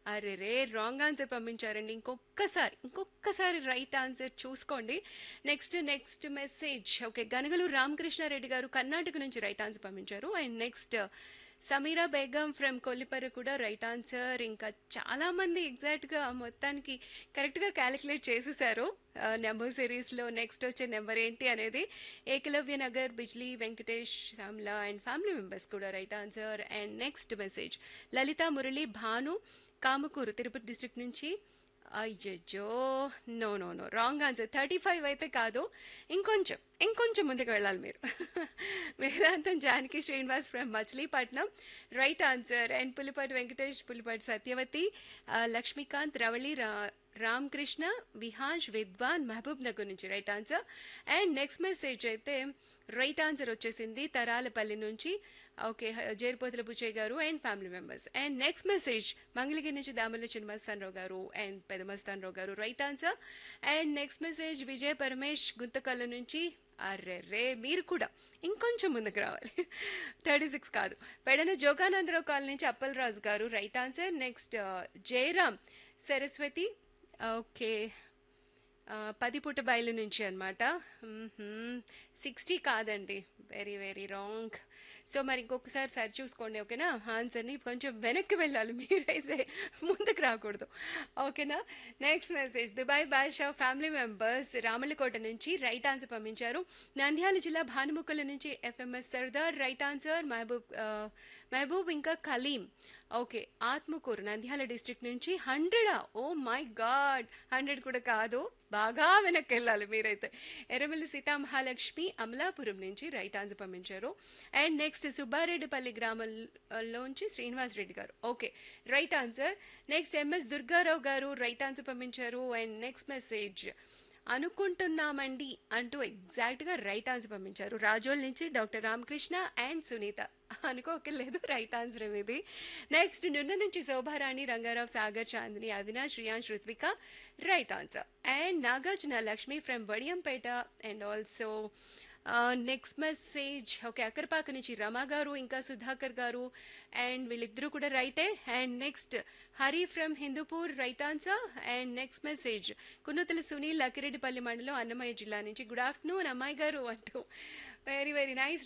అరే రే wrong answer పంపించారండి ఇంకొక్కసారి ఇంకొక్కసారి రైట్ ఆన్సర్ చూసుకోండి next next message okay Ganagalu Ramakrishnareddy garu Karnataka నుంచి రైట్ ఆన్సర్ పంపించారు and next Sameera Begum from Kollipara కూడా రైట్ ఆన్సర్ ఇంకా చాలా మంది ఎగ్జాక్ట్గా మొత్తానికి కరెక్ట్గా క్యాలిక్యులేట్ చేసేసారు నెంబర్ సిరీస్లో నెక్స్ట్ వచ్చే నెంబర్ ఏంటి అనేది Ekalavya Nagar Bijli Venkatesh Shyamla and family members కూడా right answer and next message Lalitha Murali Bhanu Kamakuru Tirupati district నుంచి అయ్యో no no no wrong answer thirty five అయితే కాదు ఇంకొంచెం ఇంకొంచెం ముందుకు వెళ్ళాలి మీరు Vedantam Janaki Srinivas from Machilipatnam right answer and Pulipati Venkatesh Pulipati Satyavathi ఆ, లక్ష్మీకాంత్ రవళి రా రామకృష్ణ విహాష్ విద్వాన్ మహబూబ్ నగర్ నుంచి right answer and next message అయితే రైట్ ఆన్సర్ వచ్చేసింది తరాలపల్లి నుంచి okay Jeripothula Buchaiah garu and family members and next message Mangalagiri నుంచి Damalla Chinnamasthanarao garu and Pedamasthanarao garu right answer and next message Vijay Paramesh Guntakalla నుంచి అర్రే రే మీరు కూడా ఇంకొంచెం ముందుకు రావాలి థర్టీ సిక్స్ కాదు పెడన జోగానందరావు కాలనీ నుంచి Appalaraju garu right answer next Jayaram Saraswathi okay ఆ, పది పుట్ట బయలు నుంచి అనమాట సిక్స్టీ కాదండి వెరీ వెరీ రాంగ్ సో మరి ఇంకొకసారి సరి చూసుకోండి ఓకేనా ఆన్సర్ని కొంచెం వెనక్కి వెళ్ళాలి మీరైతే ముందుకు రాకూడదు ఓకేనా next message Dubai Basha family members Ramalakota నుంచి రైట్ ఆన్సర్ పంపించారు నంద్యాల జిల్లా భానుముక్కల నుంచి ఎఫ్ఎంఎస్ సర్దార్ రైట్ ఆన్సర్ మహబూబ్ ఆ, మహబూబ్ ఇంకా కలీం ఓకే ఆత్మకూరు నంద్యాల డిస్ట్రిక్ట్ నుంచి హండ్రెడా ఓ మై గాడ్ హండ్రెడ్ కూడా కాదు బాగా వెనక్కి వెళ్ళాలి మీరైతే ఎర్రమల్లి సీతామహాలక్ష్మి అమలాపురం నుంచి రైట్ ఆన్సర్ పంపించారు అండ్ నెక్స్ట్ సుబ్బారెడ్డిపల్లి గ్రామంలోంచి Srinivas Reddy garu okay right answer next M S Durgarao garu right answer పంపించారు అండ్ నెక్స్ట్ మెసేజ్ అనుకుంటున్నామండి అంటూ ఎగ్జాక్ట్గా రైట్ ఆన్సర్ పంపించారు రాజోల్ నుంచి డాక్టర్ రామకృష్ణ అండ్ సునీత అనుకోకలేదు రైట్ ఆన్సర్ ఇది నెక్స్ట్ నిన్న నుంచి Shobharani Rangarao Sagar Chandini Avinash Shriyans Ruthvika right answer and Nagarjuna Lakshmi from Vadiyampeta and also next message okay Akkarapaka నుంచి రమా గారు ఇంకా సుధాకర్ గారు అండ్ వీళ్ళిద్దరూ కూడా రైటే and next Hari from Hindupur right answer and next message Kunnathala Sunil Akireddipalli మండలం అన్నమయ్య జిల్లా నుంచి గుడ్ ఆఫ్టర్నూన్ అమ్మాయి గారు అంటూ వెరీ వెరీ నైస్